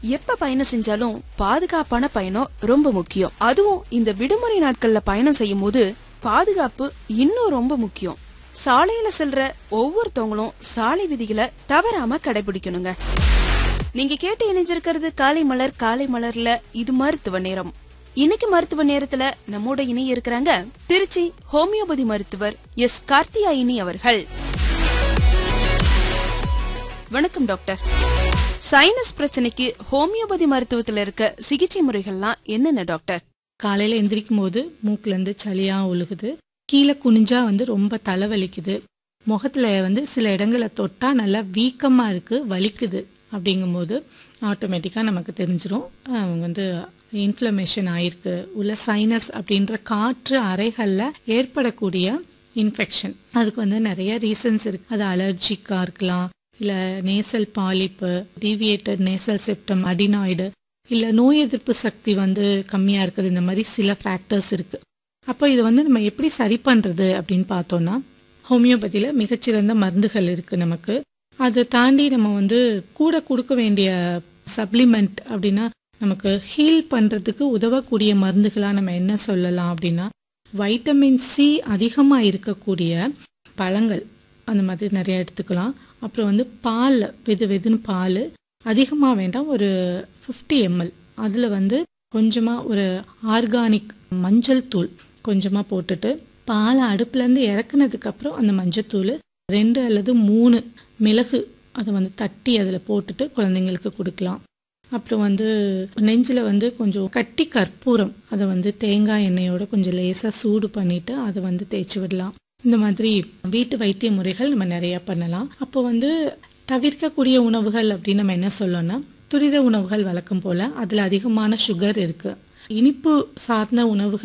எப்ப பயணம் செஞ்சாலும் பாதுகாப்பான பயணம் ரொம்ப முக்கியம் அதுவும் இந்த விடுமுறை நாட்கள்ல பயணம் செய்யும் போது பாதுகாப்பு இன்னும் ரொம்ப முக்கியம் சாலையில செல்ற ஒவ்வொருத்தவங்களும் சாலை விதிகளை தவறாம கடைபிடிக்கணுங்க நீங்க கேட்டு இணைஞ்சிருக்கிறது காலை மலர் காலை மலர்ல இது மருத்துவ நேரம் இன்னைக்கு மருத்துவ நேரத்துல நம்மோட இணைய இருக்கிறாங்க திருச்சி ஹோமியோபதி மருத்துவர் எஸ் கார்த்தியாயினி அவர்கள் வணக்கம் டாக்டர் சைனஸ் பிரச்சனைக்கு ஹோமியோபதி மருத்துவத்துல இருக்க சிகிச்சை முறைகள்லாம் என்னென்ன டாக்டர் காலையில எந்திரிக்கும் போது மூக்குல இருந்து சளியா ஒழுகுது கீழே குனிஞ்சா வந்து ரொம்ப தலைவலிக்குது முகத்துல வந்து சில இடங்களை தொட்டா நல்லா வீக்கமா இருக்கு வலிக்குது அப்படிங்கும்போது ஆட்டோமேட்டிக்கா நமக்கு தெரிஞ்சிரும் அவங்க வந்து இன்ஃப்ளமேஷன் ஆயிருக்கு உள்ள சைனஸ் அப்படின்ற காற்று அறைகள்ல ஏற்படக்கூடிய இன்ஃபெக்ஷன் அதுக்கு வந்து நிறைய ரீசன்ஸ் இருக்கு அது அலர்ஜிக்கா இருக்கலாம் இல்ல nasal polyp deviated nasal septum adenoid இல்ல நோய் எதிர்ப்பு சக்தி வந்து கம்மியா இருக்குது இந்த மாதிரி சில ஃபேக்டர்ஸ் இருக்கு அப்போ இதை வந்து நம்ம எப்படி சரி பண்றது அப்படின்னு பார்த்தோம்னா ஹோமியோபதியில மிகச்சிறந்த மருந்துகள் இருக்கு நமக்கு அதை தாண்டி நம்ம வந்து கூட கொடுக்க வேண்டிய சப்ளிமெண்ட் அப்படின்னா நமக்கு ஹீல் பண்றதுக்கு உதவக்கூடிய மருந்துகளா நம்ம என்ன சொல்லலாம் அப்படின்னா வைட்டமின் சி அதிகமா இருக்கக்கூடிய பழங்கள் அந்த மாதிரி நிறைய எடுத்துக்கலாம் அப்புறம் வந்து பால் வெது வெதுன்னு பால் அதிகமாக வேண்டாம் ஒரு ஃபிஃப்டி எம்எல் அதில் வந்து கொஞ்சமாக ஒரு ஆர்கானிக் மஞ்சள் தூள் கொஞ்சமாக போட்டுட்டு பாலை அடுப்புலேருந்து இறக்குனதுக்கப்புறம் அந்த மஞ்சள் தூள் ரெண்டு அல்லது மூணு மிளகு அதை வந்து தட்டி அதில் போட்டுட்டு குழந்தைங்களுக்கு கொடுக்கலாம் அப்புறம் வந்து நெஞ்சில் வந்து கொஞ்சம் கட்டி கற்பூரம் அதை வந்து தேங்காய் எண்ணெயோட கொஞ்சம் லேசாக சூடு பண்ணிட்டு அதை வந்து தேய்ச்சி விடலாம் இந்த மாதிரி வீட்டு வைத்திய முறைகள் நம்ம நிறைய பண்ணலாம் அப்போ வந்து தவிர்க்கக்கூடிய உணவுகள் அப்படின்னு நம்ம என்ன சொல்லணும்னா துரித உணவுகள் வழக்கம் போல அதில் அதிகமான சுகர் இருக்கு இனிப்பு சார்ந்த உணவுகள்